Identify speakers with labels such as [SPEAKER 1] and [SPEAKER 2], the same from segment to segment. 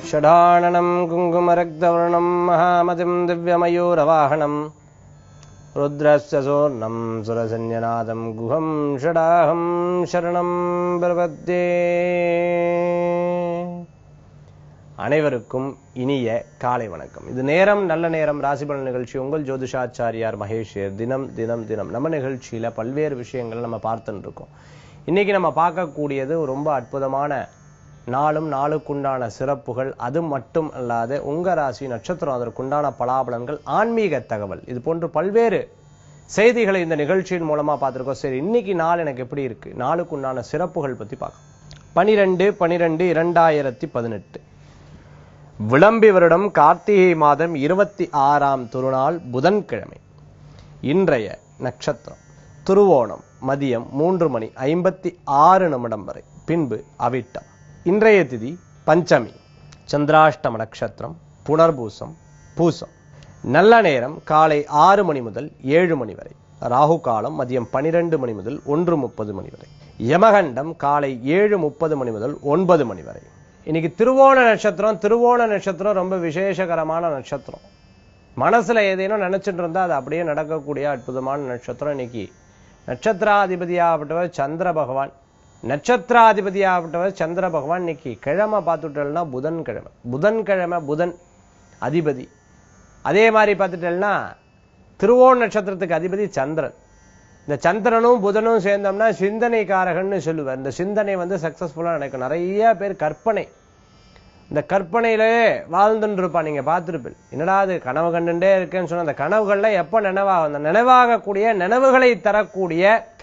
[SPEAKER 1] षडाननं कुङ्कुमरक्तवर्णं महामतिं दिव्यमयूरवाहनं रुद्रस्य सोर्णं सुरसंज्ञनादं गुहं षडाहं शरणं பிரபத்தே அனைவருக்கும் இனிய காலை வணக்கம் இது நேரம் நல்ல நேரம் ராசிபலன் நிகழ்ச்சி உங்கள் ஜோதிஷாச்சாரியார் மகேஷ் தினம் தினம் தினம் நம்ம நிகழ்ச்சியில பல்வேறு விஷயங்கள் நம்ம பார்த்துட்டு இருக்கோம் இன்னைக்கு நம்ம பார்க்கக்கூடியது ரொம்ப அற்புதமான நாளும் நாளுக்குண்டான சிறப்புகள் அது மட்டும் அல்லாத உங்க ராசி நட்சத்திரம் அதற்குண்டான பலாபலன்கள் ஆன்மீக தகவல் இது போன்று பல்வேறு செய்திகளை இந்த நிகழ்ச்சியின் மூலமா பார்த்திருக்கோம் சரி இன்னைக்கு நாள் எனக்கு எப்படி இருக்கு நாளுக்குண்டான சிறப்புகள் பத்தி பார்க்கலாம் பனிரெண்டு பனிரெண்டு இரண்டாயிரத்தி பதினெட்டு விளம்பி வருடம் கார்த்திகை மாதம் இருபத்தி ஆறாம் திருநாள் புதன்கிழமை இன்றைய நட்சத்திரம் திருவோணம் மதியம் மூன்று மணி ஐம்பத்தி ஆறு நிமிடம் வரை பின்பு அவிட்டம் இன்றைய திதி பஞ்சமி சந்திராஷ்டம நட்சத்திரம் புனர்பூசம் பூசம் நல்ல நேரம் காலை ஆறு மணி முதல் ஏழு மணி வரை ராகு காலம் மதியம் பனிரெண்டு மணி முதல் ஒன்று முப்பது மணி வரை யமகண்டம் காலை ஏழு முப்பது மணி முதல் ஒன்பது மணி வரை இன்னைக்கு திருவோண நட்சத்திரம் திருவோண நட்சத்திரம் ரொம்ப விசேஷகரமான நட்சத்திரம் மனசுல ஏதேனும் நினைச்சிட்டு இருந்தா அது அப்படியே நடக்கக்கூடிய அற்புதமான நட்சத்திரம் இன்னைக்கு நட்சத்திராதிபதியாகப்பட்டவர் சந்திர பகவான் நட்சத்திராதிபதியாகப்பட்டவர் சந்திர பகவான் இன்னைக்கு கிழமை பார்த்துட்டோம்னா புதன்கிழமை புதன்கிழமை புதன் அதிபதி அதே மாதிரி பார்த்துட்டோம்னா திருவோண நட்சத்திரத்துக்கு அதிபதி சந்திரன் இந்த சந்திரனும் புதனும் சேர்ந்தோம்னா சிந்தனைக்காரகன்னு சொல்லுவார் இந்த சிந்தனை வந்து சக்சஸ்ஃபுல்லா நடக்கும் நிறைய பேர் கற்பனை இந்த கற்பனையிலே வாழ்ந்துட்டு இருப்பா நீங்க பார்த்திருப்பீள் என்னடா அது கனவு கண்டுட்டே இருக்கேன்னு சொன்ன அந்த கனவுகள்ல எப்ப நினைவாகும் அந்த நினைவாகக்கூடிய நினைவுகளை தரக்கூடிய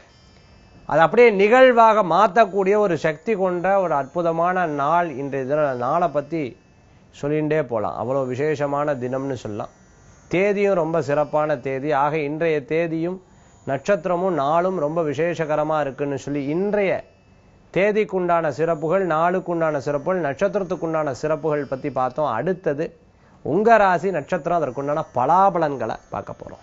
[SPEAKER 1] அது அப்படியே நிகழ்வாக மாற்றக்கூடிய ஒரு சக்தி கொண்ட ஒரு அற்புதமான நாள் இன்றைய தினம் நாளை பத்தி சொல்லிகிட்டே போகலாம் அவ்வளோ விசேஷமான தினம்னு சொல்லலாம் தேதியும் ரொம்ப சிறப்பான தேதி ஆக இன்றைய தேதியும் நட்சத்திரமும் நாளும் ரொம்ப விசேஷகரமா இருக்குன்னு சொல்லி இன்றைய தேதிக்குண்டான சிறப்புகள் நாளுக்குண்டான சிறப்புகள் நட்சத்திரத்துக்குண்டான சிறப்புகள் பத்தி பார்த்தோம் அடுத்தது உங்க ராசி நட்சத்திரம் அதற்குண்டான பலாபலன்களை பார்க்க போறோம்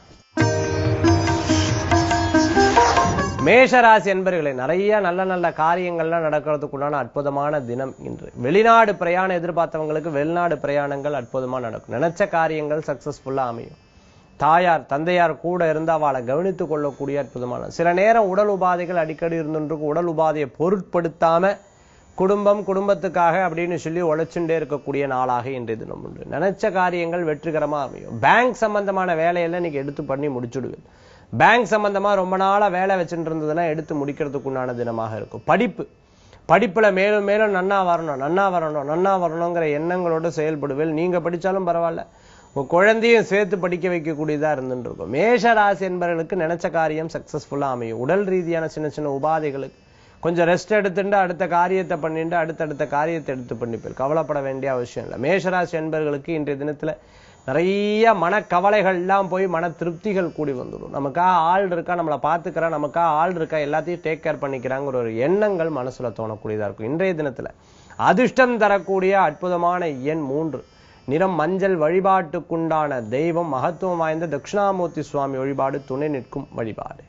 [SPEAKER 1] மேஷராசி என்பர்களே நிறைய நல்ல நல்ல காரியங்கள்லாம் நடக்கிறதுக்குண்டான அற்புதமான தினம் இன்று வெளிநாடு பிரயாணம் எதிர்பார்த்தவங்களுக்கு வெளிநாடு பிரயாணங்கள் அற்புதமா நடக்கும் நினைச்ச காரியங்கள் சக்சஸ்ஃபுல்லா அமையும் தாயார் தந்தையார் கூட இருந்து அவளை கவனித்துக் கொள்ளக்கூடிய அற்புதமான சில நேரம் உடல் உபாதைகள் அடிக்கடி இருந்துருக்கு உடல் உபாதையை பொருட்படுத்தாம குடும்பம் குடும்பத்துக்காக அப்படின்னு சொல்லி உழைச்சுட்டே இருக்கக்கூடிய நாளாக இன்றைய தினம் உண்டு நினைச்ச காரியங்கள் வெற்றிகரமா அமையும் பேங்க் சம்பந்தமான வேலையெல்லாம் நீங்க எடுத்து பண்ணி முடிச்சுடுவீங்க பேங்க் சம்பந்தமா ரொம்ப நாளா வேலை வச்சுட்டு இருந்ததெல்லாம் எடுத்து முடிக்கிறதுக்கு உண்டான தினமாக இருக்கும் படிப்பு படிப்புல மேலும் மேலும் நன்னா வரணும் நன்னா வரணும் நன்னா வரணுங்கிற எண்ணங்களோட செயல்படுவேல் நீங்க படிச்சாலும் பரவாயில்ல உங்க குழந்தையும் சேர்த்து படிக்க வைக்கக்கூடியதா இருந்துட்டு இருக்கும் மேஷ ராசி என்பவர்களுக்கு நினைச்ச காரியம் சக்சஸ்ஃபுல்லா அமையும் உடல் ரீதியான சின்ன சின்ன உபாதைகளுக்கு கொஞ்சம் ரெஸ்ட் எடுத்துட்டு அடுத்த காரியத்தை பண்ணிட்டு அடுத்தடுத்த காரியத்தை எடுத்து பண்ணிப்பேன் கவலைப்பட வேண்டிய அவசியம் இல்லை மேஷராசி என்பவர்களுக்கு இன்றைய தினத்துல நிறைய மனக்கவலைகள் எல்லாம் போய் மன திருப்திகள் கூடி வந்துடும் நமக்காக ஆள் இருக்கா நம்மளை பார்த்துக்கிறா நமக்காக ஆள் இருக்கா எல்லாத்தையும் டேக் கேர் பண்ணிக்கிறாங்கிற ஒரு எண்ணங்கள் மனசுல தோணக்கூடியதா இருக்கும் இன்றைய தினத்துல அதிர்ஷ்டம் தரக்கூடிய அற்புதமான எண் மூன்று நிறம் மஞ்சள் வழிபாட்டுக்குண்டான தெய்வம் மகத்துவம் வாய்ந்த தட்சிணாமூர்த்தி சுவாமி வழிபாடு துணை நிற்கும் வழிபாடு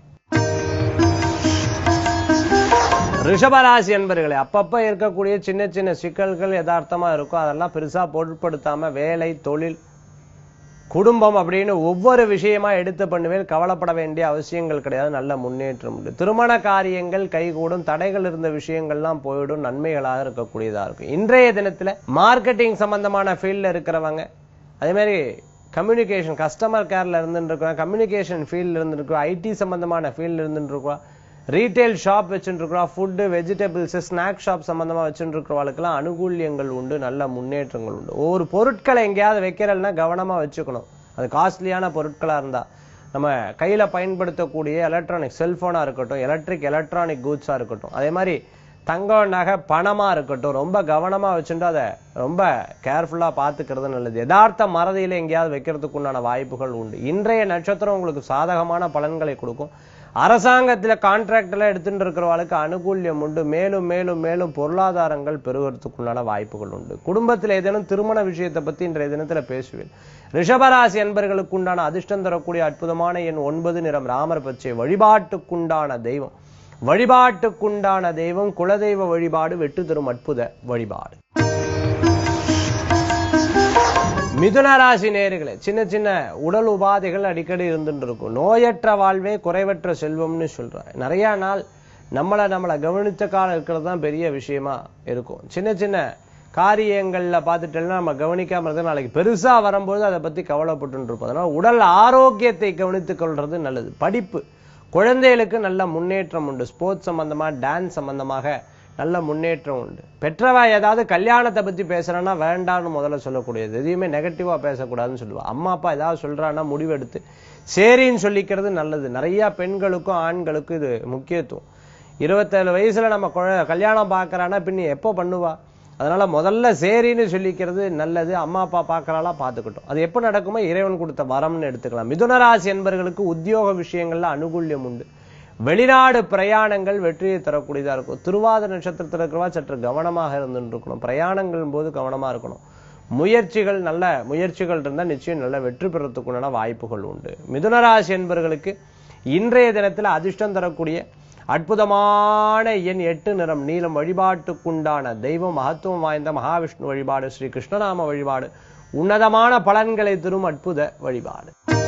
[SPEAKER 1] ரிஷபராசி என்பர்களே அப்பப்ப இருக்கக்கூடிய சின்ன சின்ன சிக்கல்கள் யதார்த்தமா இருக்கும் அதெல்லாம் பெருசா பொருட்படுத்தாம வேலை தொழில் குடும்பம் அப்படின்னு ஒவ்வொரு விஷயமா எடுத்து பண்ணுவேன் கவலைப்பட வேண்டிய அவசியங்கள் கிடையாது நல்ல முன்னேற்றம் உண்டு திருமண காரியங்கள் கைகூடும் தடைகள் இருந்த விஷயங்கள்லாம் போயிடும் நன்மைகளாக இருக்கக்கூடியதா இருக்கும் இன்றைய தினத்துல மார்க்கெட்டிங் சம்பந்தமான ஃபீல்ட்ல இருக்கிறவங்க அதே மாதிரி கம்யூனிகேஷன் கஸ்டமர் கேர்ல இருந்துட்டு இருக்கிறோம் கம்யூனிகேஷன் ஃபீல்ட்ல இருந்துட்டு இருக்கோம் ஐடி சம்பந்தமான ஃபீல்ட்ல இருந்துட்டு இருக்கோம் ரீட்டைல் ஷாப் வச்சுட்டு இருக்கிறோம் ஃபுட்டு வெஜிடபிள்ஸ் ஸ்நாக் ஷாப் சம்பந்தமா வச்சுட்டு இருக்கிறவங்களுக்கெல்லாம் அனுகூல்யங்கள் உண்டு நல்ல முன்னேற்றங்கள் உண்டு ஒவ்வொரு பொருட்களை எங்கேயாவது வைக்கிறல்னா கவனமா வச்சுக்கணும் அது காஸ்ட்லியான பொருட்களா இருந்தா நம்ம கையில பயன்படுத்தக்கூடிய எலக்ட்ரானிக் செல்போனா இருக்கட்டும் எலக்ட்ரிக் எலக்ட்ரானிக் கூட்ஸா இருக்கட்டும் அதே மாதிரி தங்கம் நகை பணமா இருக்கட்டும் ரொம்ப கவனமா வச்சுட்டு அதை ரொம்ப கேர்ஃபுல்லா பாத்துக்கிறது நல்லது யதார்த்த மறதியில எங்கேயாவது வைக்கிறதுக்கு உண்டான வாய்ப்புகள் உண்டு இன்றைய நட்சத்திரம் உங்களுக்கு சாதகமான பலன்களை கொடுக்கும் அரசாங்கத்துல கான்ட்ராக்ட் எல்லாம் எடுத்துட்டு இருக்கிறவளுக்கு அனுகூல்யம் உண்டு மேலும் மேலும் மேலும் பொருளாதாரங்கள் பெருகிறதுக்குள்ளான வாய்ப்புகள் உண்டு குடும்பத்தில் ஏதேனும் திருமண விஷயத்தை பத்தி இன்றைய தினத்துல பேசுவேன் ரிஷபராசி என்பர்களுக்கு உண்டான அதிர்ஷ்டம் தரக்கூடிய அற்புதமான எண் ஒன்பது நிறம் ராமர் பச்சை வழிபாட்டுக்குண்டான தெய்வம் வழிபாட்டுக்குண்டான தெய்வம் குலதெய்வ வழிபாடு வெற்றி தரும் அற்புத வழிபாடு மிதுன ராசி நேர்களே சின்ன சின்ன உடல் உபாதைகள் அடிக்கடி இருந்துட்டு இருக்கும் நோயற்ற வாழ்வே குறைவற்ற செல்வம்னு சொல்றாங்க நிறைய நாள் நம்மளை நம்மளை கவனித்த காலம் இருக்கிறது தான் பெரிய விஷயமா இருக்கும் சின்ன சின்ன காரியங்கள்ல பார்த்துட்டோம்னா நம்ம கவனிக்காம இருந்தா நாளைக்கு பெருசா வரும்போது அதை பத்தி கவலைப்பட்டு இருப்போம் அதனால உடல் ஆரோக்கியத்தை கவனித்துக் கொள்றது நல்லது படிப்பு குழந்தைகளுக்கு நல்ல முன்னேற்றம் உண்டு ஸ்போர்ட்ஸ் சம்பந்தமா டான்ஸ் சம்பந்தமாக நல்ல முன்னேற்றம் உண்டு பெற்றவா ஏதாவது கல்யாணத்தை பத்தி பேசுறான்னா வேண்டாம்னு முதல்ல சொல்லக்கூடியது எதையுமே நெகட்டிவா பேசக்கூடாதுன்னு சொல்லுவா அம்மா அப்பா ஏதாவது சொல்றான்னா முடிவெடுத்து சரின்னு சொல்லிக்கிறது நல்லது நிறைய பெண்களுக்கும் ஆண்களுக்கும் இது முக்கியத்துவம் இருபத்தேழு வயசுல நம்ம குழ- கல்யாணம் பார்க்கறான்னா பின்ன எப்போ பண்ணுவா அதனால முதல்ல சரின்னு சொல்லிக்கிறது நல்லது அம்மா அப்பா பார்க்கறாளா பார்த்துக்கட்டும் அது எப்போ நடக்குமோ இறைவன் கொடுத்த வரம்னு எடுத்துக்கலாம் மிதுன ராசி என்பவர்களுக்கு உத்தியோக விஷயங்கள்ல அனுகூல்யம் உண்டு வெளிநாடு பிரயாணங்கள் வெற்றியை தரக்கூடியதா இருக்கும் திருவாதிர நட்சத்திரத்தில் இருக்கிறவா சற்று கவனமாக இருந்துட்டு இருக்கணும் பிரயாணங்கள் போது கவனமா இருக்கணும் முயற்சிகள் நல்ல முயற்சிகள் இருந்தால் நிச்சயம் நல்ல வெற்றி பெறத்துக்குண்டான வாய்ப்புகள் உண்டு மிதுன ராசி என்பவர்களுக்கு இன்றைய தினத்துல அதிர்ஷ்டம் தரக்கூடிய அற்புதமான எண் எட்டு நிறம் நீலம் வழிபாட்டுக்குண்டான தெய்வம் மகத்துவம் வாய்ந்த மகாவிஷ்ணு வழிபாடு ஸ்ரீ கிருஷ்ணநாம வழிபாடு உன்னதமான பலன்களை தரும் அற்புத வழிபாடு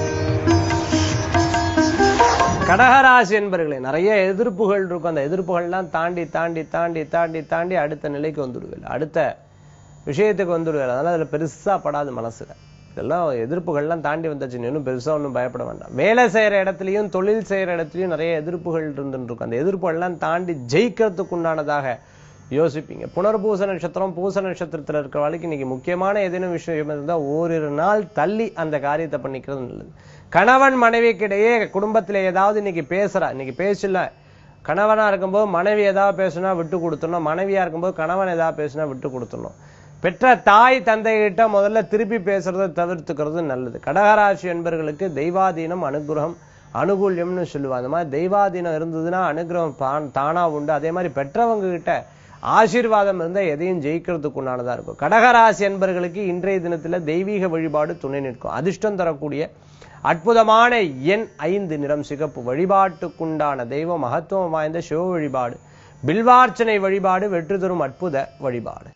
[SPEAKER 1] கடகராசி என்பர்களே நிறைய எதிர்ப்புகள் இருக்கும் அந்த எதிர்ப்புகள்லாம் தாண்டி தாண்டி தாண்டி தாண்டி தாண்டி அடுத்த நிலைக்கு வந்துடுவேன் அடுத்த விஷயத்துக்கு வந்துடுவேன் அதனால அதுல பெருசா படாது மனசுல இதெல்லாம் எதிர்ப்புகள்லாம் தாண்டி வந்தாச்சு நீ இன்னும் பெருசா ஒன்றும் பயப்பட வேண்டாம் வேலை செய்யற இடத்துலயும் தொழில் செய்யற இடத்துலயும் நிறைய எதிர்ப்புகள் இருந்துட்டு இருக்கும் அந்த எதிர்ப்புகள்லாம் தாண்டி ஜெயிக்கிறதுக்கு உண்டானதாக யோசிப்பீங்க புனர்பூச நட்சத்திரம் பூச நட்சத்திரத்துல இருக்கிற வாழ்க்கை இன்னைக்கு முக்கியமான ஏதேனும் விஷயம் இருந்தா ஓரிரு நாள் தள்ளி அந்த காரியத்தை பண்ணிக்கிறது நல்லது கணவன் மனைவிக்கிடையே குடும்பத்துல ஏதாவது இன்னைக்கு பேசுறா இன்னைக்கு பேசல கணவனா இருக்கும்போது மனைவி ஏதாவது பேசுனா விட்டு கொடுத்துடணும் மனைவியா இருக்கும்போது கணவன் ஏதாவது பேசுனா விட்டு கொடுத்துடணும் பெற்ற தாய் தந்தைகிட்ட முதல்ல திருப்பி பேசுறதை தவிர்த்துக்கிறது நல்லது கடகராசி என்பவர்களுக்கு தெய்வாதீனம் அனுகிரகம் அனுகூல்யம்னு சொல்லுவாங்க அந்த மாதிரி தெய்வாதீனம் இருந்ததுன்னா அனுகிரகம் தான் தானா உண்டு அதே மாதிரி பெற்றவங்க கிட்ட ஆசீர்வாதம் இருந்தா எதையும் ஜெயிக்கிறதுக்கு உண்டானதா இருக்கும் கடகராசி என்பவர்களுக்கு இன்றைய தினத்துல தெய்வீக வழிபாடு துணை நிற்கும் அதிர்ஷ்டம் தரக்கூடிய அற்புதமான எண் ஐந்து நிறம் சிகப்பு வழிபாட்டுக்குண்டான தெய்வம் மகத்துவம் வாய்ந்த சிவ வழிபாடு பில்வார்ச்சனை வழிபாடு வெற்றி தரும் அற்புத வழிபாடு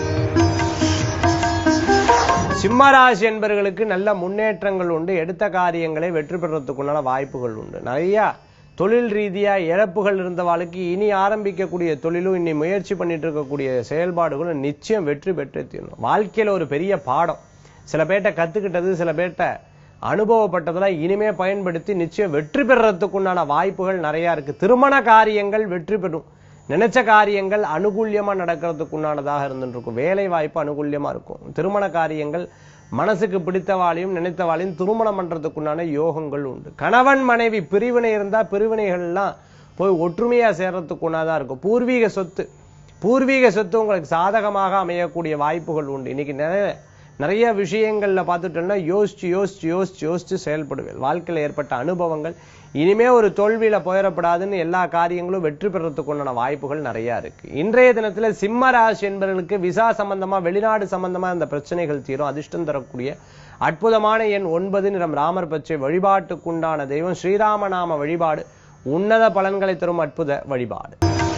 [SPEAKER 1] சிம்மராசி என்பவர்களுக்கு நல்ல முன்னேற்றங்கள் உண்டு எடுத்த காரியங்களை வெற்றி பெறத்துக்குண்டான வாய்ப்புகள் உண்டு நிறைய தொழில் ரீதியா இழப்புகள் இருந்தவாளுக்கு இனி ஆரம்பிக்கக்கூடிய தொழிலும் இனி முயற்சி பண்ணிட்டு இருக்கக்கூடிய செயல்பாடுகளும் நிச்சயம் வெற்றி பெற்று தீரணும் வாழ்க்கையில ஒரு பெரிய பாடம் சில பேர்ட்ட கத்துக்கிட்டது சில பேர்ட்ட அனுபவப்பட்டதெல்லாம் இனிமே பயன்படுத்தி நிச்சயம் வெற்றி பெறறதுக்குண்டான வாய்ப்புகள் நிறைய இருக்கு திருமண காரியங்கள் வெற்றி பெறும் நினைச்ச காரியங்கள் அனுகூல்யமா நடக்கிறதுக்குண்டானதாக இருந்துட்டு இருக்கும் வேலை வாய்ப்பு அனுகூல்யமா இருக்கும் திருமண காரியங்கள் மனசுக்கு பிடித்தவாளையும் நினைத்தவாளையும் திருமணம் பண்றதுக்குண்டான யோகங்கள் உண்டு கணவன் மனைவி பிரிவினை இருந்தா பிரிவினைகள்லாம் போய் ஒற்றுமையா சேர்றதுக்குண்டாதா இருக்கும் பூர்வீக சொத்து பூர்வீக சொத்து உங்களுக்கு சாதகமாக அமையக்கூடிய வாய்ப்புகள் உண்டு இன்னைக்கு நிறைய நிறைய விஷயங்கள்ல பார்த்துட்டோம்னா யோசிச்சு யோசிச்சு யோசிச்சு யோசிச்சு செயல்படுவேன் வாழ்க்கையில ஏற்பட்ட அனுபவங்கள் இனிமே ஒரு தோல்வியில போயிடப்படாதுன்னு எல்லா காரியங்களும் வெற்றி பெறத்துக்கு உண்டான வாய்ப்புகள் நிறைய இருக்கு இன்றைய தினத்துல சிம்ம ராசி என்பவர்களுக்கு விசா சம்பந்தமா வெளிநாடு சம்பந்தமா இந்த பிரச்சனைகள் தீரும் அதிர்ஷ்டம் தரக்கூடிய அற்புதமான எண் ஒன்பது நிறம் ராமர் பச்சை வழிபாட்டுக்குண்டான தெய்வம் ஸ்ரீராமநாம வழிபாடு உன்னத பலன்களை தரும் அற்புத வழிபாடு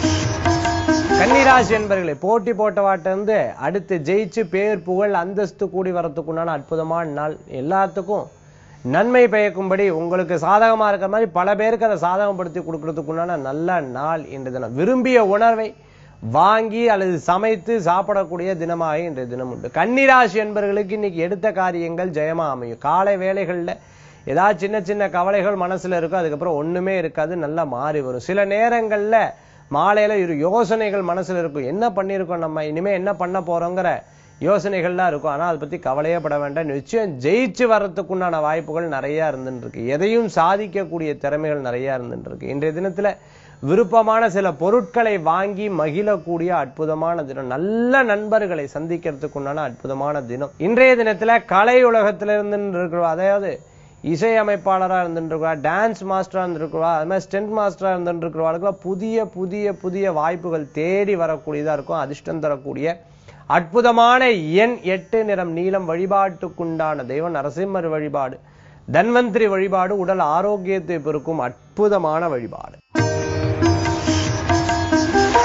[SPEAKER 1] கன்னிராசி என்பர்களே போட்டி போட்டவாட்ட இருந்து அடுத்து ஜெயிச்சு பேர் புகழ் அந்தஸ்து கூடி வரத்துக்குண்டான அற்புதமான நாள் எல்லாத்துக்கும் நன்மை பயக்கும்படி உங்களுக்கு சாதகமா இருக்கிற மாதிரி பல பேருக்கு அதை சாதகப்படுத்தி கொடுக்கறதுக்குண்டான நல்ல நாள் இன்று தினம் விரும்பிய உணர்வை வாங்கி அல்லது சமைத்து சாப்பிடக்கூடிய தினமாக இன்றைய தினம் உண்டு கன்னிராசி என்பவர்களுக்கு இன்னைக்கு எடுத்த காரியங்கள் ஜெயமா அமையும் காலை வேளைகள்ல ஏதாவது சின்ன சின்ன கவலைகள் மனசுல இருக்கும் அதுக்கப்புறம் ஒண்ணுமே இருக்காது நல்லா மாறி வரும் சில நேரங்கள்ல மாலையில இரு யோசனைகள் மனசுல இருக்கும் என்ன பண்ணியிருக்கோம் நம்ம இனிமே என்ன பண்ண போறோங்கிற யோசனைகள்லாம் இருக்கும் ஆனா அதை பத்தி கவலையே பட வேண்டாம் நிச்சயம் ஜெயிச்சு வர்றதுக்குண்டான வாய்ப்புகள் நிறைய இருந்துட்டு இருக்கு எதையும் சாதிக்கக்கூடிய திறமைகள் நிறைய இருந்துட்டு இருக்கு இன்றைய தினத்துல விருப்பமான சில பொருட்களை வாங்கி மகிழக்கூடிய அற்புதமான தினம் நல்ல நண்பர்களை சந்திக்கிறதுக்குண்டான அற்புதமான தினம் இன்றைய தினத்துல கலை உலகத்துல இருந்து இருக்கிற அதாவது இசை அமைப்பாளரா இருந்துருக்கா டான்ஸ் மாஸ்டரா இருந்திருக்கிறவா அது மாதிரி ஸ்டென்ட் மாஸ்டரா இருந்துருக்கிறவாளுக்குலாம் புதிய புதிய புதிய வாய்ப்புகள் தேடி வரக்கூடியதா இருக்கும் அதிர்ஷ்டம் தரக்கூடிய அற்புதமான எண் எட்டு நிறம் நீலம் வழிபாட்டுக்குண்டான தெய்வம் நரசிம்மர் வழிபாடு தன்வந்திரி வழிபாடு உடல் ஆரோக்கியத்தை பெருக்கும் அற்புதமான வழிபாடு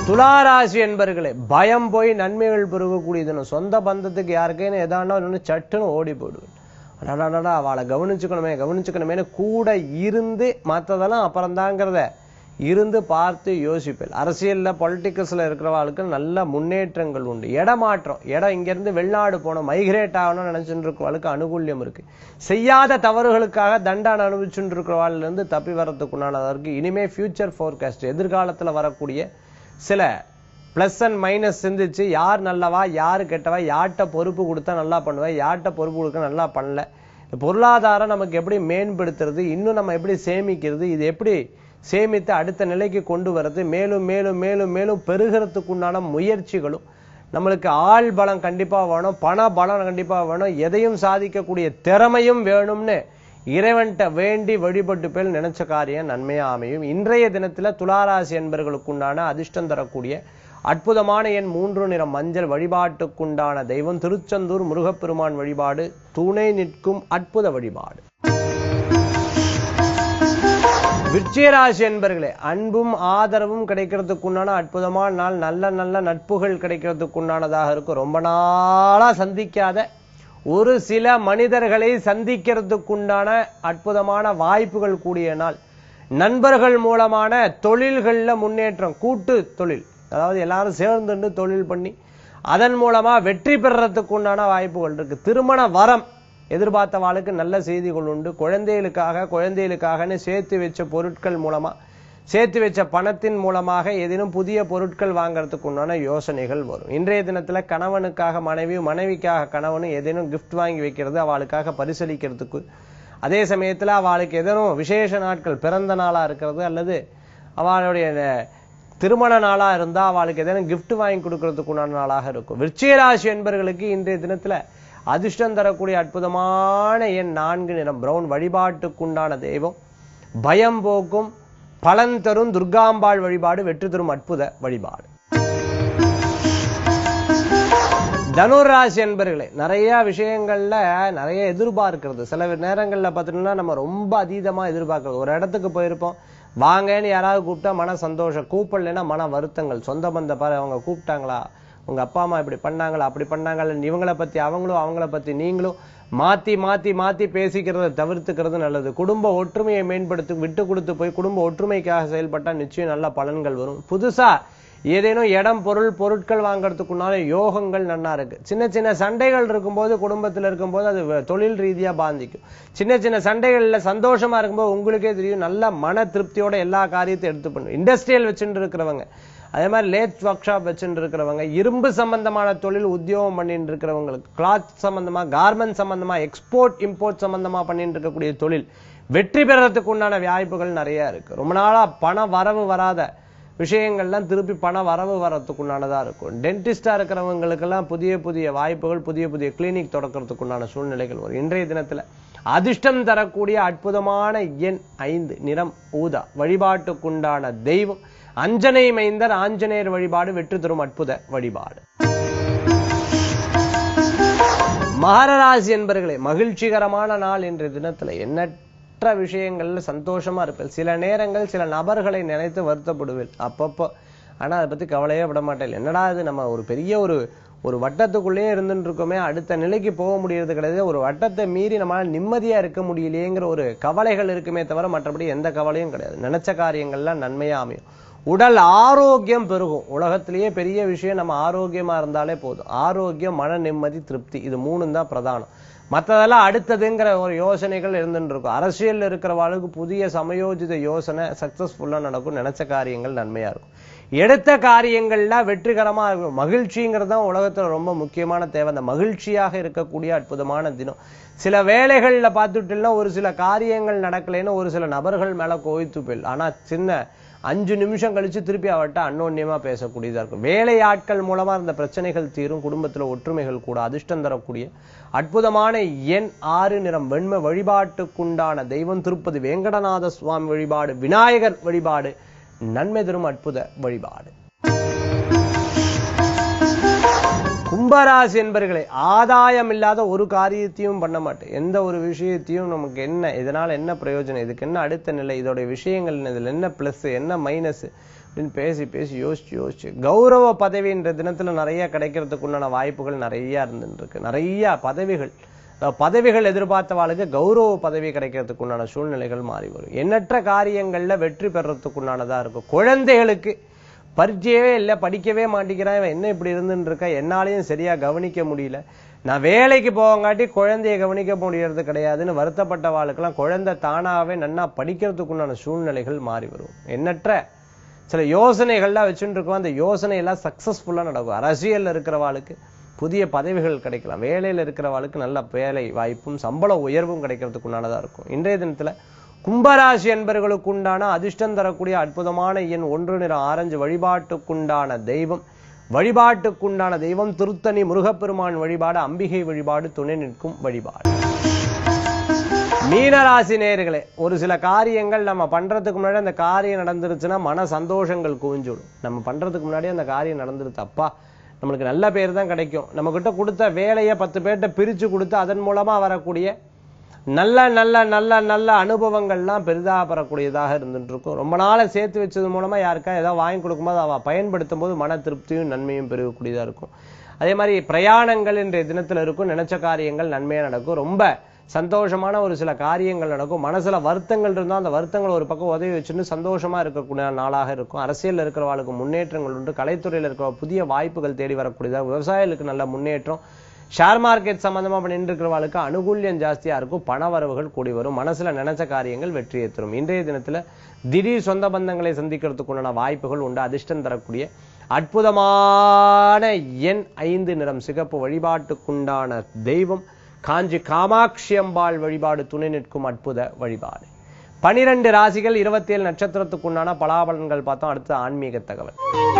[SPEAKER 1] துளாராசி என்பர்களே பயம் போய் நன்மைகள் பெருகக்கூடிய தினம் சொந்த பந்தத்துக்கு யாருக்கேன்னு எதானா ஒன்று சட்டுன்னு ஓடி போயிடுவேன் அடாடாடா அவளை கவனிச்சுக்கணுமே கவனிச்சுக்கணுமேனு கூட இருந்து மற்றதெல்லாம் அப்புறம்தாங்கிறத இருந்து பார்த்து யோசிப்பேன் அரசியல்ல பொலிட்டிக்கல்ஸ்ல இருக்கிறவாளுக்கு நல்ல முன்னேற்றங்கள் உண்டு இடமாற்றம் இடம் இங்கிருந்து வெளிநாடு போகணும் மைக்ரேட் ஆகணும்னு நினைச்சுட்டு இருக்கிறவாளுக்கு அனுகூல்யம் இருக்கு செய்யாத தவறுகளுக்காக தண்டனை அனுபவிச்சுட்டு இருக்கிறவாள்ல இருந்து தப்பி வரத்துக்குண்டானதா இருக்கு இனிமே ஃபியூச்சர் ஃபோர்காஸ்ட் எதிர்காலத்துல வரக்கூடிய சில பிளஸ் அண்ட் மைனஸ் சிந்திச்சு யார் நல்லவா யார் கெட்டவா யார்கிட்ட பொறுப்பு கொடுத்தா நல்லா பண்ணுவா யார்கிட்ட பொறுப்பு கொடுக்க நல்லா பண்ணல பொருளாதாரம் நமக்கு எப்படி மேம்படுத்துறது இன்னும் நம்ம எப்படி சேமிக்கிறது இது எப்படி சேமித்து அடுத்த நிலைக்கு கொண்டு வர்றது மேலும் மேலும் மேலும் மேலும் பெருகிறதுக்கு உண்டான முயற்சிகளும் நம்மளுக்கு ஆள் பலம் கண்டிப்பா வேணும் பண பலம் கண்டிப்பா வேணும் எதையும் சாதிக்கக்கூடிய திறமையும் வேணும்னு இறைவன்கிட்ட வேண்டி வழிபட்டு பேர் நினைச்ச காரியம் நன்மையா அமையும் இன்றைய தினத்துல துளாராசி என்பர்களுக்கு உண்டான அதிர்ஷ்டம் தரக்கூடிய அற்புதமான எண் மூன்று நிறம் மஞ்சள் வழிபாட்டுக்குண்டான தெய்வம் திருச்செந்தூர் முருகப்பெருமான் வழிபாடு துணை நிற்கும் அற்புத வழிபாடு விருச்சிகராசி என்பர்களே அன்பும் ஆதரவும் கிடைக்கிறதுக்குண்டான அற்புதமான நாள் நல்ல நல்ல நட்புகள் கிடைக்கிறதுக்குண்டானதாக இருக்கும் ரொம்ப நாளா சந்திக்காத ஒரு சில மனிதர்களை சந்திக்கிறதுக்குண்டான அற்புதமான வாய்ப்புகள் கூடிய நாள் நண்பர்கள் மூலமான தொழில்கள்ல முன்னேற்றம் கூட்டு தொழில் அதாவது எல்லாரும் சேர்ந்துட்டு தொழில் பண்ணி அதன் மூலமா வெற்றி பெறறதுக்கு உண்டான வாய்ப்புகள் இருக்கு திருமண வரம் எதிர்பார்த்த வாளுக்கு நல்ல செய்திகள் உண்டு குழந்தைகளுக்காக குழந்தைகளுக்காகன்னு சேர்த்து வச்ச பொருட்கள் மூலமா சேர்த்து வச்ச பணத்தின் மூலமாக ஏதேனும் புதிய பொருட்கள் வாங்குறதுக்கு உண்டான யோசனைகள் வரும் இன்றைய தினத்துல கணவனுக்காக மனைவி மனைவிக்காக கணவனும் ஏதேனும் கிஃப்ட் வாங்கி வைக்கிறது அவளுக்காக பரிசளிக்கிறதுக்கு அதே சமயத்துல அவளுக்கு ஏதேனும் விசேஷ நாட்கள் பிறந்த நாளா இருக்கிறது அல்லது அவளுடைய திருமண நாளா இருந்தா அவளுக்கு ஏதேனும் gift வாங்கி கொடுக்கறதுக்கு உண்டான நாளாக இருக்கும் விருச்சிகராசி என்பவர்களுக்கு இன்றைய தினத்துல அதிர்ஷ்டம் தரக்கூடிய அற்புதமான எண் நான்கு நிறம் பிரவுன் வழிபாட்டுக்குண்டான தெய்வம் பயம் போக்கும் பலன் தரும் துர்காம்பாள் வழிபாடு வெற்றி தரும் அற்புத வழிபாடு தனுராசி என்பர்களே நிறைய விஷயங்கள்ல நிறைய எதிர்பார்க்கிறது சில நேரங்கள்ல பார்த்துட்டோம்னா நம்ம ரொம்ப அதீதமா எதிர்பார்க்கிறது ஒரு இடத்துக்கு போயிருப்போம் வாங்கன்னு யாராவது கூப்பிட்டா மன சந்தோஷம் கூப்பிடலைன்னா மன வருத்தங்கள் சொந்த பந்த பாரு அவங்க கூப்பிட்டாங்களா உங்க அப்பா அம்மா இப்படி பண்ணாங்களா அப்படி பண்ணாங்களா இவங்கள பத்தி அவங்களும் அவங்கள பத்தி நீங்களும் மாத்தி மாத்தி மாத்தி பேசிக்கிறத தவிர்த்துக்கிறது நல்லது குடும்ப ஒற்றுமையை மேம்படுத்தி விட்டு கொடுத்து போய் குடும்ப ஒற்றுமைக்காக செயல்பட்டா நிச்சயம் நல்ல பலன்கள் வரும் புதுசா ஏதேனும் இடம் பொருள் பொருட்கள் வாங்குறதுக்குனால யோகங்கள் நன்னா இருக்கு சின்ன சின்ன சண்டைகள் இருக்கும்போது குடும்பத்துல இருக்கும்போது அது வ- தொழில் ரீதியா பாதிக்கும் சின்ன சின்ன சண்டைகள்ல சந்தோஷமா இருக்கும்போது உங்களுக்கே தெரியும் நல்ல மன திருப்தியோட எல்லா காரியத்தையும் எடுத்து பண்ணும் இண்டஸ்ட்ரியல் வச்சுட்டு இருக்கிறவங்க அதே மாதிரி லேத் ஒர்க் ஷாப் வச்சுட்டு இருக்கிறவங்க இரும்பு சம்பந்தமான தொழில் உத்தியோகம் பண்ணிட்டு இருக்கிறவங்களுக்கு கிளாத் சம்பந்தமா கார்மெண்ட் சம்பந்தமா எக்ஸ்போர்ட் இம்போர்ட் சம்பந்தமா பண்ணிட்டு இருக்கக்கூடிய தொழில் வெற்றி பெறறதுக்கு உண்டான வாய்ப்புகள் நிறைய இருக்கு ரொம்ப நாளா பண வரவு வராத விஷயங்கள்லாம் திருப்பி பண வரவு வரத்துக்கு உண்டானதா இருக்கும் டென்டிஸ்டா இருக்கிறவங்களுக்கெல்லாம் புதிய புதிய வாய்ப்புகள் புதிய புதிய கிளினிக் தொடக்கிறதுக்கு உண்டான சூழ்நிலைகள் வரும் இன்றைய தினத்துல அதிர்ஷ்டம் தரக்கூடிய அற்புதமான எண் ஐந்து நிறம் ஊதா வழிபாட்டுக்குண்டான தெய்வம் அஞ்சனை மைந்தர் ஆஞ்சநேயர் வழிபாடு வெற்றி தரும் அற்புத வழிபாடு மகர ராசி என்பர்களே மகிழ்ச்சிகரமான நாள் இன்றைய தினத்துல எண்ணற்ற விஷயங்கள்ல சந்தோஷமா இருப்பேன் சில நேரங்கள் சில நபர்களை நினைத்து வருத்தப்படுவேன் அப்பப்போ ஆனா அதை பத்தி கவலையே விட மாட்டேன் என்னடா இது நம்ம ஒரு பெரிய ஒரு ஒரு வட்டத்துக்குள்ளேயே இருந்துட்டு இருக்கோமே அடுத்த நிலைக்கு போக முடியறது கிடையாது ஒரு வட்டத்தை மீறி நம்மளால நிம்மதியா இருக்க முடியலையேங்கிற ஒரு கவலைகள் இருக்குமே தவிர மற்றபடி எந்த கவலையும் கிடையாது நினைச்ச காரியங்கள்லாம் நன்மையா அமையும் உடல் ஆரோக்கியம் பெருகும் உலகத்திலேயே பெரிய விஷயம் நம்ம ஆரோக்கியமா இருந்தாலே போதும் ஆரோக்கியம் மன நிம்மதி திருப்தி இது மூணும் தான் பிரதானம் மத்ததெல்லாம் அடுத்ததுங்கிற ஒரு யோசனைகள் இருந்துட்டு இருக்கும் அரசியல்ல இருக்கிறவாளுக்கு புதிய சமயோஜித யோசனை சக்சஸ்ஃபுல்லா நடக்கும் நினைச்ச காரியங்கள் நன்மையா இருக்கும் எடுத்த காரியங்கள்ல வெற்றிகரமா இருக்கும் மகிழ்ச்சிங்கிறது தான் உலகத்துல ரொம்ப முக்கியமான தேவை அந்த மகிழ்ச்சியாக இருக்கக்கூடிய அற்புதமான தினம் சில வேலைகள்ல பார்த்துட்டோம்னா ஒரு சில காரியங்கள் நடக்கலைன்னு ஒரு சில நபர்கள் மேல கோவித்து போயில் ஆனா சின்ன அஞ்சு நிமிஷம் கழிச்சு திருப்பி அவர்கிட்ட அன்னோன்யமா பேசக்கூடியதா இருக்கும் வேலை ஆட்கள் மூலமா இந்த பிரச்சனைகள் தீரும் குடும்பத்துல ஒற்றுமைகள் கூட அதிர்ஷ்டம் தரக்கூடிய அற்புதமான எண் ஆறு நிறம் வெண்மை வழிபாட்டுக்குண்டான தெய்வம் திருப்பதி வேங்கடநாத சுவாமி வழிபாடு விநாயகர் வழிபாடு நன்மை தரும் அற்புத வழிபாடு கும்பராசி என்பர்களே ஆதாயம் இல்லாத ஒரு காரியத்தையும் பண்ண மாட்டேன் எந்த ஒரு விஷயத்தையும் நமக்கு என்ன இதனால என்ன பிரயோஜனம் இதுக்கு என்ன அடுத்த நிலை இதோட விஷயங்கள் என்ன இதுல என்ன பிளஸ் என்ன மைனஸ் அப்படின்னு பேசி பேசி யோசிச்சு யோசிச்சு கௌரவ பதவின்ற தினத்துல நிறைய கிடைக்கிறதுக்கு உண்டான வாய்ப்புகள் நிறைய இருந்துட்டு இருக்கு நிறைய பதவிகள் அதாவது பதவிகள் எதிர்பார்த்தவாளுக்கு கௌரவ பதவி கிடைக்கிறதுக்கு உண்டான சூழ்நிலைகள் மாறி வரும் எண்ணற்ற காரியங்கள்ல வெற்றி பெறறதுக்கு உண்டானதா இருக்கும் குழந்தைகளுக்கு பரிச்சயவே இல்லை படிக்கவே மாட்டேங்கிறான் இவன் என்ன இப்படி இருந்துட்டு இருக்கா என்னாலையும் சரியா கவனிக்க முடியல நான் வேலைக்கு போவங்காட்டி குழந்தைய கவனிக்க முடியறது கிடையாதுன்னு வருத்தப்பட்ட வாழ்க்கெல்லாம் குழந்தை தானாவே நன்னா படிக்கிறதுக்குண்டான சூழ்நிலைகள் மாறி வரும் எண்ணற்ற சில யோசனைகள்லாம் வச்சுட்டு இருக்கோம் அந்த யோசனை எல்லாம் சக்சஸ்ஃபுல்லா நடக்கும் அரசியல்ல இருக்கிறவாளுக்கு புதிய பதவிகள் கிடைக்கலாம் வேலையில இருக்கிறவாளுக்கு நல்ல வேலை வாய்ப்பும் சம்பள உயர்வும் கிடைக்கிறதுக்குண்டானதா இருக்கும் இன்றைய தினத்துல கும்பராசி என்பர்களுக்கு உண்டான அதிர்ஷ்டம் தரக்கூடிய அற்புதமான எண் ஒன்று நிற ஆரஞ்சு வழிபாட்டுக்குண்டான தெய்வம் வழிபாட்டுக்குண்டான தெய்வம் திருத்தணி முருகப்பெருமான் வழிபாடு அம்பிகை வழிபாடு துணை நிற்கும் வழிபாடு மீனராசி நேயர்களே ஒரு சில காரியங்கள் நம்ம பண்றதுக்கு முன்னாடி அந்த காரியம் நடந்துருச்சுன்னா மன சந்தோஷங்கள் குவிஞ்சுடும் நம்ம பண்றதுக்கு முன்னாடி அந்த காரியம் நடந்துருது அப்பா நம்மளுக்கு நல்ல பேர் தான் கிடைக்கும் நம்ம கிட்ட கொடுத்த வேலையை பத்து பேர்கிட்ட பிரிச்சு கொடுத்து அதன் மூலமா வரக்கூடிய நல்ல நல்ல நல்ல நல்ல அனுபவங்கள்லாம் பெரிதாக பெறக்கூடியதாக இருந்துட்டு இருக்கும் ரொம்ப நாளை சேர்த்து வச்சது மூலமா யாருக்கா ஏதாவது வாங்கி கொடுக்கும்போது அவ பயன்படுத்தும் போது மன திருப்தியும் நன்மையும் பெருகக்கூடியதா இருக்கும் அதே மாதிரி பிரயாணங்கள் இன்றைய தினத்துல இருக்கும் நினைச்ச காரியங்கள் நன்மையா நடக்கும் ரொம்ப சந்தோஷமான ஒரு சில காரியங்கள் நடக்கும் மனசுல வருத்தங்கள் இருந்தால் அந்த வருத்தங்கள் ஒரு பக்கம் உதவி வச்சுட்டு சந்தோஷமா இருக்கக்கூடிய நாளாக இருக்கும் அரசியல்ல இருக்கிறவாளுக்கு முன்னேற்றங்கள் உண்டு கலைத்துறையில இருக்கிற புதிய வாய்ப்புகள் தேடி வரக்கூடியதா விவசாயிகளுக்கு நல்ல முன்னேற்றம் ஷேர் மார்க்கெட் சம்பந்தமா பண்ணிட்டு இருக்கிறவாளுக்கு அனுகூல்யம் ஜாஸ்தியா இருக்கும் பண வரவுகள் கூடி வரும் மனசுல நினைச்ச காரியங்கள் வெற்றியை தரும் இன்றைய தினத்துல திடீர் சொந்த பந்தங்களை சந்திக்கிறதுக்கு உண்டான வாய்ப்புகள் உண்டு அதிர்ஷ்டம் தரக்கூடிய அற்புதமான எண் ஐந்து நிறம் சிகப்பு வழிபாட்டுக்குண்டான தெய்வம் காஞ்சி காமாட்சி அம்பாள் வழிபாடு துணை நிற்கும் அற்புத வழிபாடு பனிரெண்டு ராசிகள் இருபத்தி ஏழு நட்சத்திரத்துக்குண்டான பலாபலன்கள் பார்த்தோம் அடுத்து ஆன்மீக தகவல்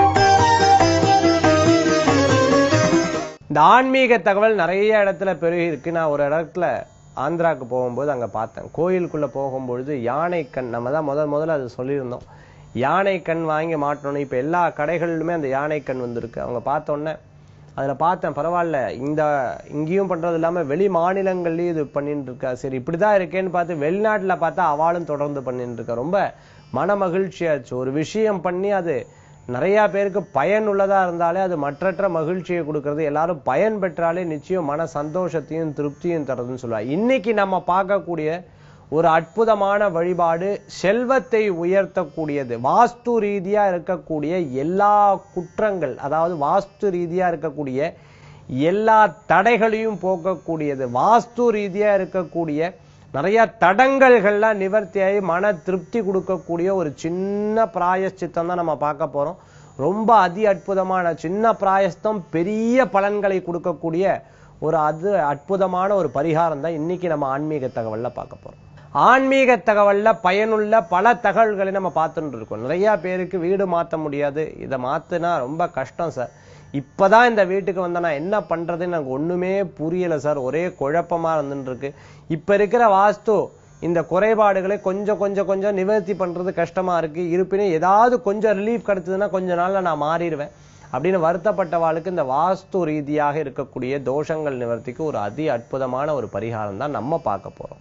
[SPEAKER 1] இந்த ஆன்மீக தகவல் நிறைய இடத்துல பெருகி இருக்கு நான் ஒரு இடத்துல ஆந்திராக்கு போகும்போது அங்க பார்த்தேன் கோயிலுக்குள்ள போகும்பொழுது யானை கண் நம்ம தான் முதல் முதல்ல அது சொல்லியிருந்தோம் யானை கண் வாங்கி மாட்டணும் இப்ப எல்லா கடைகளிலுமே அந்த யானை கண் வந்திருக்கு அவங்க பார்த்த உடனே அதுல பார்த்தேன் பரவாயில்ல இந்த இங்கேயும் பண்றது இல்லாம வெளி மாநிலங்கள்லயும் இது பண்ணிட்டு இருக்கா சரி இப்படிதான் இருக்கேன்னு பார்த்து வெளிநாட்டுல பார்த்தா அவளும் தொடர்ந்து பண்ணிட்டு இருக்கா ரொம்ப மன மகிழ்ச்சியாச்சு ஒரு விஷயம் பண்ணி அது நிறைய பேருக்கு பயனுள்ளதா இருந்தாலே அது மற்றற்ற மகிழ்ச்சியை கொடுக்கறது எல்லாரும் பயன் பெற்றாலே நிச்சயம் மன சந்தோஷத்தையும் திருப்தியும் தருதுன்னு சொல்லுவாங்க இன்னைக்கு நம்ம பார்க்கக்கூடிய ஒரு அற்புதமான வழிபாடு செல்வத்தை உயர்த்தக்கூடியது வாஸ்து ரீதியா இருக்கக்கூடிய எல்லா குற்றங்கள் அதாவது வாஸ்து ரீதியா இருக்கக்கூடிய எல்லா தடைகளையும் போக்கக்கூடியது வாஸ்து ரீதியா இருக்கக்கூடிய நிறைய தடங்கல்கள்லாம் நிவர்த்தியாகி மன திருப்தி கொடுக்கக்கூடிய ஒரு சின்ன பிராயச்சித்தம் தான் நம்ம பார்க்க போறோம் ரொம்ப அதி அற்புதமான சின்ன பிராயஸ்தம் பெரிய பலன்களை கொடுக்கக்கூடிய ஒரு அது அற்புதமான ஒரு பரிகாரம் தான் இன்னைக்கு நம்ம ஆன்மீக தகவல்ல பார்க்க போறோம் ஆன்மீக தகவல்ல பயனுள்ள பல தகவல்களை நம்ம பார்த்துட்டு இருக்கோம் நிறைய பேருக்கு வீடு மாத்த முடியாது இதை மாத்துனா ரொம்ப கஷ்டம் சார் இப்பதான் இந்த வீட்டுக்கு வந்தா நான் என்ன பண்றதுன்னு எனக்கு ஒண்ணுமே புரியல சார் ஒரே குழப்பமா இருந்துட்டு இருக்கு இப்ப இருக்கிற வாஸ்து இந்த குறைபாடுகளை கொஞ்சம் கொஞ்சம் கொஞ்சம் நிவர்த்தி பண்றது கஷ்டமா இருக்கு இருப்பினும் ஏதாவது கொஞ்சம் ரிலீஃப் கிடைச்சதுன்னா கொஞ்ச நாள்ல நான் மாறிடுவேன் அப்படின்னு வருத்தப்பட்டவாளுக்கு இந்த வாஸ்து ரீதியாக இருக்கக்கூடிய தோஷங்கள் நிவர்த்திக்கு ஒரு அதி அற்புதமான ஒரு பரிகாரம் தான் நம்ம பார்க்க போறோம்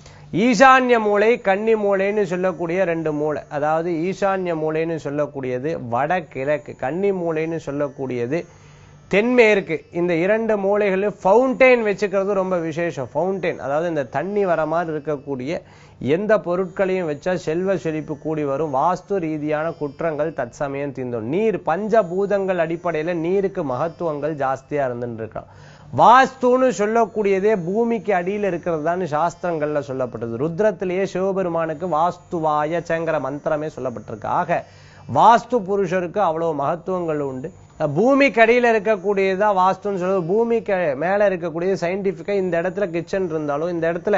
[SPEAKER 1] ஈசான்ய மூளை கன்னி மூளைன்னு சொல்லக்கூடிய ரெண்டு மூளை அதாவது ஈசான்ய மூளைன்னு சொல்லக்கூடியது வடகிழக்கு கன்னி மூளைன்னு சொல்லக்கூடியது தென்மேற்கு இந்த இரண்டு மூலைகளில் ஃபவுண்டெயின் வச்சுக்கிறது ரொம்ப விசேஷம் ஃபவுண்டெயின் அதாவது இந்த தண்ணி வர மாதிரி இருக்கக்கூடிய எந்த பொருட்களையும் வச்சா செல்வ செழிப்பு கூடி வரும் வாஸ்து ரீதியான குற்றங்கள் தற்சமயம் தீர்ந்தோம் நீர் பஞ்சபூதங்கள் அடிப்படையில நீருக்கு மகத்துவங்கள் ஜாஸ்தியா இருந்துட்டு இருக்கான் வாஸ்துன்னு சொல்லக்கூடியதே பூமிக்கு அடியில இருக்கிறதான்னு சாஸ்திரங்கள்ல சொல்லப்பட்டது ருத்ரத்திலேயே சிவபெருமானுக்கு வாஸ்துவாய சேங்கிற மந்திரமே சொல்லப்பட்டிருக்கு ஆக வாஸ்து புருஷருக்கு அவ்வளவு மகத்துவங்கள் உண்டு பூமிக்கு அடியில இருக்கக்கூடியதா வாஸ்துன்னு சொல்லுவது பூமிக்கு மேல இருக்கக்கூடிய சயின்டிபிக்கா இந்த இடத்துல கிச்சன் இருந்தாலும் இந்த இடத்துல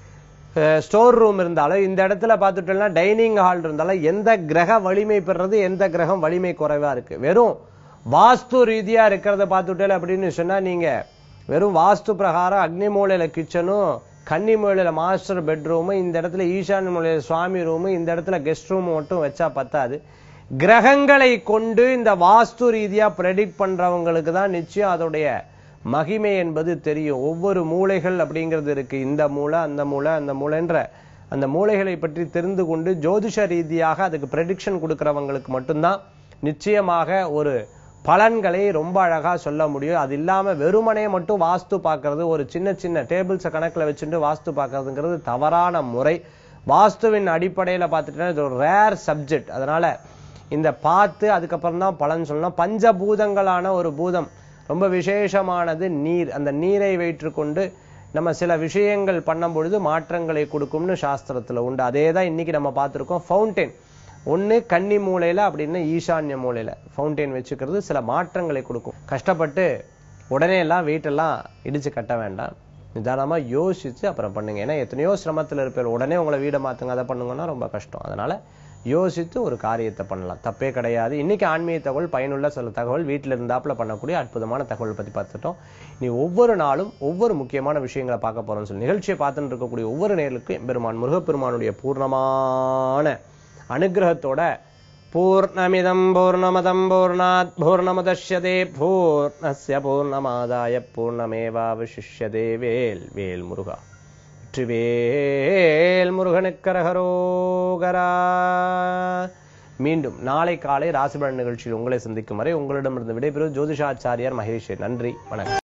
[SPEAKER 1] ஸ்டோர் ரூம் இருந்தாலும் இந்த இடத்துல பார்த்துட்டோம்னா டைனிங் ஹால் இருந்தாலும் எந்த கிரக வலிமை பெறுறது எந்த கிரகம் வலிமை குறைவா இருக்கு வெறும் வாஸ்து ரீதியா இருக்கிறத பார்த்துட்டேன் அப்படின்னு சொன்னா நீங்க வெறும் வாஸ்து பிரகாரம் அக்னி மூலையில கிச்சனும் கன்னி மூலையில மாஸ்டர் பெட்ரூமு இந்த இடத்துல ஈசான்ய மூலையில சுவாமி ரூமு இந்த இடத்துல கெஸ்ட் ரூம் மட்டும் வச்சா பத்தாது கிரகங்களை கொண்டு இந்த வாஸ்து ரீதியா ப்ரெடிக்ட் பண்றவங்களுக்கு தான் நிச்சயம் அதோடைய மகிமை என்பது தெரியும் ஒவ்வொரு மூளைகள் அப்படிங்கிறது இருக்கு இந்த மூளை அந்த மூளை அந்த மூளைன்ற அந்த மூலைகளை பற்றி தெரிந்து கொண்டு ஜோதிஷ ரீதியாக அதுக்கு ப்ரெடிக்ஷன் கொடுக்கறவங்களுக்கு மட்டும்தான் நிச்சயமாக ஒரு பலன்களை ரொம்ப அழகா சொல்ல முடியும் அது இல்லாம வெறுமனே மட்டும் வாஸ்து பார்க்கிறது ஒரு சின்ன சின்ன டேபிள்ஸை கணக்குல வச்சுட்டு வாஸ்து பார்க்கறதுங்கிறது தவறான முறை வாஸ்துவின் அடிப்படையில பார்த்துட்டா இது ஒரு ரேர் சப்ஜெக்ட் அதனால இந்த பார்த்து அதுக்கப்புறம் தான் பலன் சொல்லணும் பஞ்சபூதங்களான ஒரு பூதம் ரொம்ப விசேஷமானது நீர் அந்த நீரை வைற்றுக்கொண்டு நம்ம சில விஷயங்கள் பண்ணும் பொழுது மாற்றங்களை கொடுக்கும்னு சாஸ்திரத்துல உண்டு அதே தான் இன்னைக்கு நம்ம பார்த்திருக்கோம் ஃபவுண்டெயின் ஒண்ணு கன்னி மூலையில அப்படின்னு ஈசான்ய மூலையில ஃபவுண்டெயின் வச்சுக்கிறது சில மாற்றங்களை கொடுக்கும் கஷ்டப்பட்டு உடனே எல்லாம் வீட்டெல்லாம் இடிச்சு கட்ட வேண்டாம் நிதானமா யோசிச்சு அப்புறம் பண்ணுங்க ஏன்னா எத்தனையோ சிரமத்துல இருப்பேன் உடனே உங்களை வீடை மாத்துங்க அதை பண்ணுங்கன்னா ரொம்ப கஷ்டம் அதனால யோசித்து ஒரு காரியத்தை பண்ணலாம் தப்பே கிடையாது இன்னைக்கு ஆன்மீக தகவல் பயனுள்ள சில தகவல் வீட்டில் இருந்தாப்புல பண்ணக்கூடிய அற்புதமான தகவல் பத்தி பார்த்துட்டோம் நீ ஒவ்வொரு நாளும் ஒவ்வொரு முக்கியமான விஷயங்களை பார்க்க போறோம்னு சொல்லி நிகழ்ச்சியை பார்த்துட்டு இருக்கக்கூடிய ஒவ்வொரு நேர்களுக்கும் எம்பெருமான் முருகப்பெருமானுடைய பூர்ணமான அனுகிரகத்தோட பூர்ணமிதம் பூர்ணமதம் பூர்ணாத் பூர்ணமுதஷ்யதே பூர்ணஸ்ய பூர்ணமாதாய பூர்ணமேவாவசிஷ்யதே வேல் வேல் முருகா வெற்றிவேல் முருகனுக்கரகரோகரா மீண்டும் நாளை காலை ராசிபலன் நிகழ்ச்சியில் உங்களை சந்திக்கும் வரை உங்களிடமிருந்து விடைபெறும் ஜோதிஷாச்சாரியார் மகேஷ் நன்றி வணக்கம்